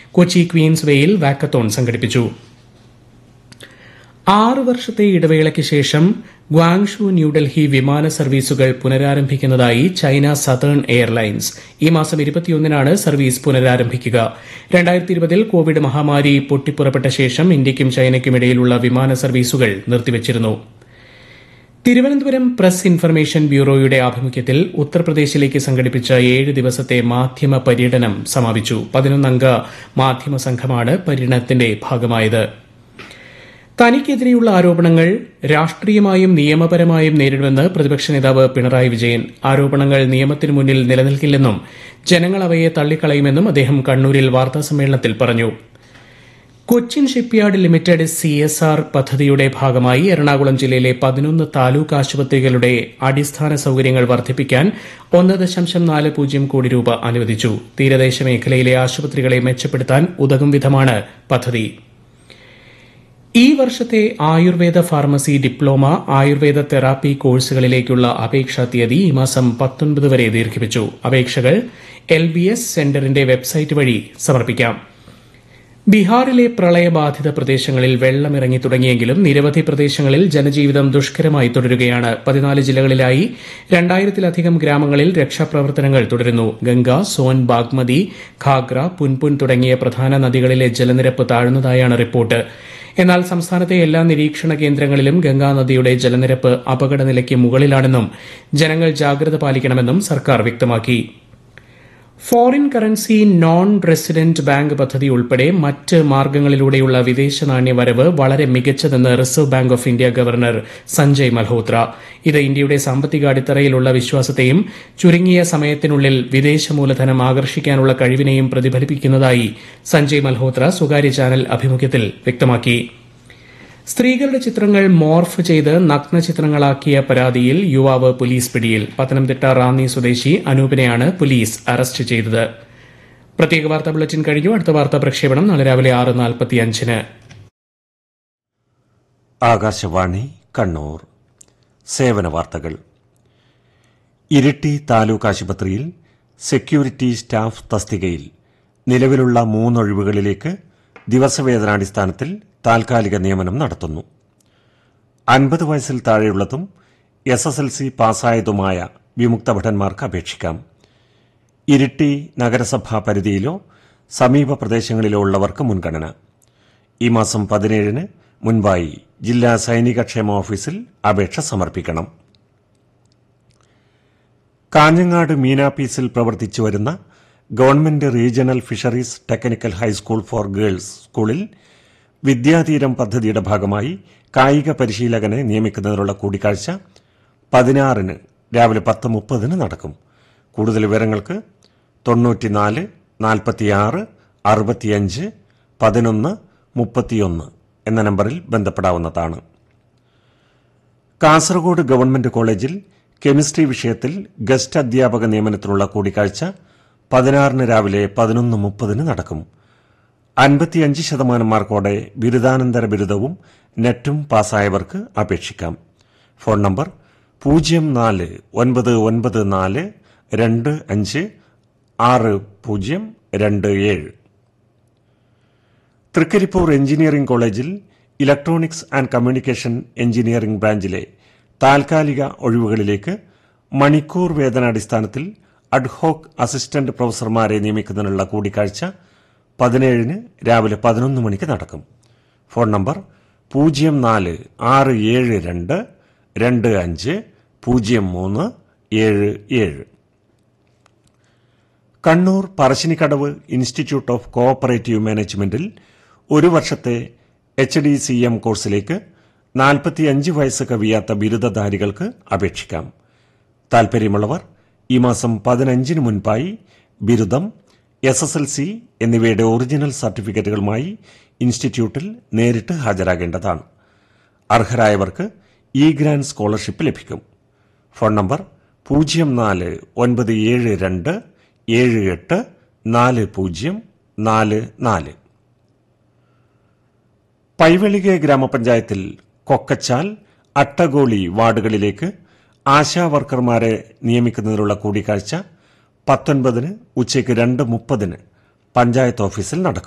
Kochi Queen's വേയിൽ walkathon സംഘടിപ്പിച്ചു ആറ് വർഷത്തെ ഇടവേളയ്ക്ക് ശേഷം ഗ്വാങ്ഷു ന്യൂഡൽഹി വിമാന സർവീസുകൾ പുനരാരംഭിക്കുന്നതായി ചൈന സതേൺ എയർലൈൻസ് ഈ മാസം ഇരുപത്തിയൊന്നിനാണ് സർവീസ് പുനരാരംഭിക്കുക രണ്ടായിരത്തി ഇരുപതിൽ കോവിഡ് മഹാമാരി പൊട്ടിപ്പുറപ്പെട്ട ശേഷം ഇന്ത്യയ്ക്കും ചൈനയ്ക്കുമിടയിലുള്ള വിമാന സർവീസുകൾ നിർത്തിവച്ചിരുന്നു തിരുവനന്തപുരം പ്രസ് ഇൻഫർമേഷൻ ബ്യൂറോയുടെ ആഭിമുഖ്യത്തിൽ ഉത്തർപ്രദേശിലേക്ക് സംഘടിപ്പിച്ച ഏഴ് ദിവസത്തെ മാധ്യമ പര്യടനം സമാപിച്ചു പതിനൊന്നംഗ മാധ്യമ സംഘമാണ് പര്യടനത്തിന്റെ ഭാഗമായത് തനിക്കെതിരെയുള്ള ആരോപണങ്ങൾ രാഷ്ട്രീയമായും നിയമപരമായും നേരിടുമെന്ന് പ്രതിപക്ഷ നേതാവ് പിണറായി വിജയൻ ആരോപണങ്ങൾ നിയമത്തിനു മുന്നിൽ നിലനിൽക്കില്ലെന്നും ജനങ്ങൾ അവയെ തള്ളിക്കളയുമെന്നും അദ്ദേഹം കണ്ണൂരിൽ വാർത്താസമ്മേളനത്തിൽ പറഞ്ഞു Cochin shipyard limited C S R പദ്ധതിയുടെ ഭാഗമായി എറണാകുളം ജില്ലയിലെ പതിനൊന്ന് താലൂക്ക് ആശുപത്രികളുടെ അടിസ്ഥാന സൌകര്യങ്ങൾ വർദ്ധിപ്പിക്കാൻ ഒന്ന് ദശാംശം നാല് പൂജ്യം കോടി രൂപ അനുവദിച്ചു തീരദേശ മേഖലയിലെ ആശുപത്രികളെ മെച്ചപ്പെടുത്താൻ ഉതകും വിധമാണ് പദ്ധതി ഈ വർഷത്തെ Ayurveda pharmacy diploma Ayurveda therapy കോഴ്സുകളിലേക്കുള്ള അപേക്ഷാ തീയതി ഈ മാസം പത്തൊൻപത് വരെ ദീർഘിപ്പിച്ചു അപേക്ഷകൾ എൽ ബി എസ് സെന്ററിന്റെ വെബ്സൈറ്റ് വഴി സമർപ്പിക്കാം ബീഹാറിലെ പ്രളയബാധിത പ്രദേശങ്ങളിൽ വെള്ളമിറങ്ങി തുടങ്ങിയെങ്കിലും നിരവധി പ്രദേശങ്ങളിൽ ജനജീവിതം ദുഷ്കരമായി തുടരുകയാണ് പതിനാല് ജില്ലകളിലായി രണ്ടായിരത്തിലധികം ഗ്രാമങ്ങളിൽ രക്ഷാപ്രവർത്തനങ്ങൾ തുടരുന്നു ഗംഗ സോൻ ബാഗ്മതി ഖാഗ്ര പുൻപുൻ തുടങ്ങിയ പ്രധാന നദികളിലെ ജലനിരപ്പ് താഴ്ന്നതായാണ് റിപ്പോർട്ട് എന്നാൽ സംസ്ഥാനത്തെ എല്ലാ നിരീക്ഷണ കേന്ദ്രങ്ങളിലും ഗംഗാനദിയുടെ ജലനിരപ്പ് അപകടനിലയ്ക്ക് മുകളിലാണെന്നും ജനങ്ങൾ ജാഗ്രത പാലിക്കണമെന്നും സർക്കാർ വ്യക്തമാക്കി foreign currency non resident bank പദ്ധതി ഉൾപ്പെടെ മറ്റ് മാർഗങ്ങളിലൂടെയുള്ള വിദേശ നാണ്യവരവ് വളരെ മികച്ചതെന്ന് reserve bank of India governor Sanjay Malhotra ഇത് ഇന്ത്യയുടെ സാമ്പത്തിക അടിത്തറയിലുള്ള വിശ്വാസത്തെയും ചുരുങ്ങിയ സമയത്തിനുള്ളിൽ വിദേശ മൂലധനം ആകർഷിക്കാനുള്ള കഴിവിനെയും പ്രതിഫലിപ്പിക്കുന്നതായി സഞ്ജയ് മൽഹോത്ര സ്വകാര്യ ചാനൽ അഭിമുഖ്യത്തിൽ വ്യക്തമാക്കി സ്ത്രീകളുടെ ചിത്രങ്ങൾ മോർഫ് ചെയ്ത് നഗ്ന ചിത്രങ്ങളാക്കിയ പരാതിയിൽ യുവാവ് പോലീസ് പിടിയിൽ പത്തനംതിട്ട റാന്നി സ്വദേശി അനൂപിനെയാണ് പോലീസ് അറസ്റ്റ് ചെയ്തത് പ്രത്യേക വാർത്താ ബുള്ളറ്റിൻ കഴിഞ്ഞു അടുത്ത വാർത്താ പ്രക്ഷേപണം നാളെ രാവിലെ ആറ് നാൽപ്പത്തിയഞ്ചിന് ആകാശവാണി കണ്ണൂർ സേവന വാർത്തകൾ ഇരിട്ടി താലൂക്ക് ആശുപത്രിയിൽ സെക്യൂരിറ്റി സ്റ്റാഫ് തസ്തികയിൽ നിലവിലുള്ള മൂന്നൊഴിവുകളിലേക്ക് ദിവസവേതനാടിസ്ഥാനത്തിൽ താൽക്കാലിക നിയമനം നടത്തുന്നു അൻപത് വയസ്സിൽ താഴെയുള്ളതും എസ് എസ് എൽ സി പാസ്സായതുമായ വിമുക്ത ഭടന്മാർക്ക് അപേക്ഷിക്കാം ഇരിട്ടി നഗരസഭാ പരിധിയിലോ സമീപ പ്രദേശങ്ങളിലോ ഉള്ളവർക്ക് മുൻഗണന ഈ മാസം പതിനേഴിന് മുൻപായി ജില്ലാ സൈനിക ക്ഷേമ ഓഫീസിൽ അപേക്ഷ സമർപ്പിക്കണം കാഞ്ഞങ്ങാട് മീനാപ്പീസിൽ പ്രവർത്തിച്ചു വരുന്ന government regional fisheries technical high school for girls സ്കൂളിൽ വിദ്യാതീരം പദ്ധതിയുടെ ഭാഗമായി കായിക പരിശീലകനെ നിയമിക്കുന്നതിനുള്ള കൂടിക്കാഴ്ച പതിനാറിന് രാവിലെ പത്ത് മുപ്പതിന് നടക്കും കൂടുതൽ വിവരങ്ങൾക്ക് തൊണ്ണൂറ്റിനാല് നാൽപ്പത്തിയാറ് അറുപത്തിയഞ്ച് പതിനൊന്ന് മുപ്പത്തിയൊന്ന് എന്ന നമ്പറിൽ ബന്ധപ്പെടാവുന്നതാണ് കാസർഗോഡ് ഗവൺമെന്റ് കോളേജിൽ കെമിസ്ട്രി വിഷയത്തിൽ ഗസ്റ്റ് അധ്യാപക നിയമനത്തിനുള്ള കൂടിക്കാഴ്ച പതിനാറിന് രാവിലെ പതിനൊന്ന് മുപ്പതിന് നടക്കും അൻപത്തിയഞ്ച് ശതമാനം മാർക്കോടെ ബിരുദാനന്തര ബിരുദവും നെറ്റും പാസ്സായവർക്ക് അപേക്ഷിക്കാം ഫോൺ നമ്പർ പൂജ്യം നാല് ഒൻപത് ഒൻപത് നാല് രണ്ട് അഞ്ച് ആറ് പൂജ്യം രണ്ട് ഏഴ് തൃക്കരിപ്പൂർ എഞ്ചിനീയറിംഗ് കോളേജിൽ ഇലക്ട്രോണിക്സ് ആൻഡ് കമ്മ്യൂണിക്കേഷൻ എഞ്ചിനീയറിംഗ് ബ്രാഞ്ചിലെ താൽക്കാലിക ഒഴിവുകളിലേക്ക് മണിക്കൂർ വേതനാടിസ്ഥാനത്തിൽ അഡ്ഹോക്ക് അസിസ്റ്റന്റ് പ്രൊഫസർമാരെ നിയമിക്കുന്നതിനുള്ള കൂടിക്കാഴ്ച പതിനേഴിന് രാവിലെ പതിനൊന്ന് മണിക്ക് നടക്കും ഫോൺ നമ്പർ പൂജ്യം നാല് ആറ് ഏഴ് രണ്ട് രണ്ട് അഞ്ച് പൂജ്യം മൂന്ന് ഏഴ് ഏഴ് Kannur Parassinikadavu institute of cooperative മാനേജ്മെന്റിൽ ഒരു വർഷത്തെ എച്ച് ഡി സി എം കോഴ്സിലേക്ക് നാൽപ്പത്തിയഞ്ച് വയസ്സ് കവിയാത്ത ബിരുദധാരികൾക്ക് അപേക്ഷിക്കാം താൽപര്യമുള്ളവർ ഈ മാസം പതിനഞ്ചിന് മുൻപായി ബിരുദം എസ് എസ് എൽ സി എന്നിവയുടെ ഒറിജിനൽ സർട്ടിഫിക്കറ്റുകളുമായി ഇൻസ്റ്റിറ്റ്യൂട്ടിൽ നേരിട്ട് ഹാജരാകേണ്ടതാണ് അർഹരായവർക്ക് ഇ ഗ്രാൻഡ് സ്കോളർഷിപ്പ് ലഭിക്കും ഫോൺ നമ്പർ പൂജ്യം നാല് ഒൻപത് ഏഴ് രണ്ട് ഏഴ് എട്ട് നാല് പൂജ്യം നാല് നാല് പൈവെളികെ ഗ്രാമപഞ്ചായത്തിൽ കൊക്കച്ചാൽ അട്ടഗോളി വാർഡുകളിലേക്ക് ആശാ വർക്കർമാരെ നിയമിക്കുന്നതിനുള്ള കൂടിക്കാഴ്ച പത്തൊൻപതിന് ഉച്ചയ്ക്ക് രണ്ട് മുപ്പതിന് പഞ്ചായത്ത് ഓഫീസിൽ നടക്കും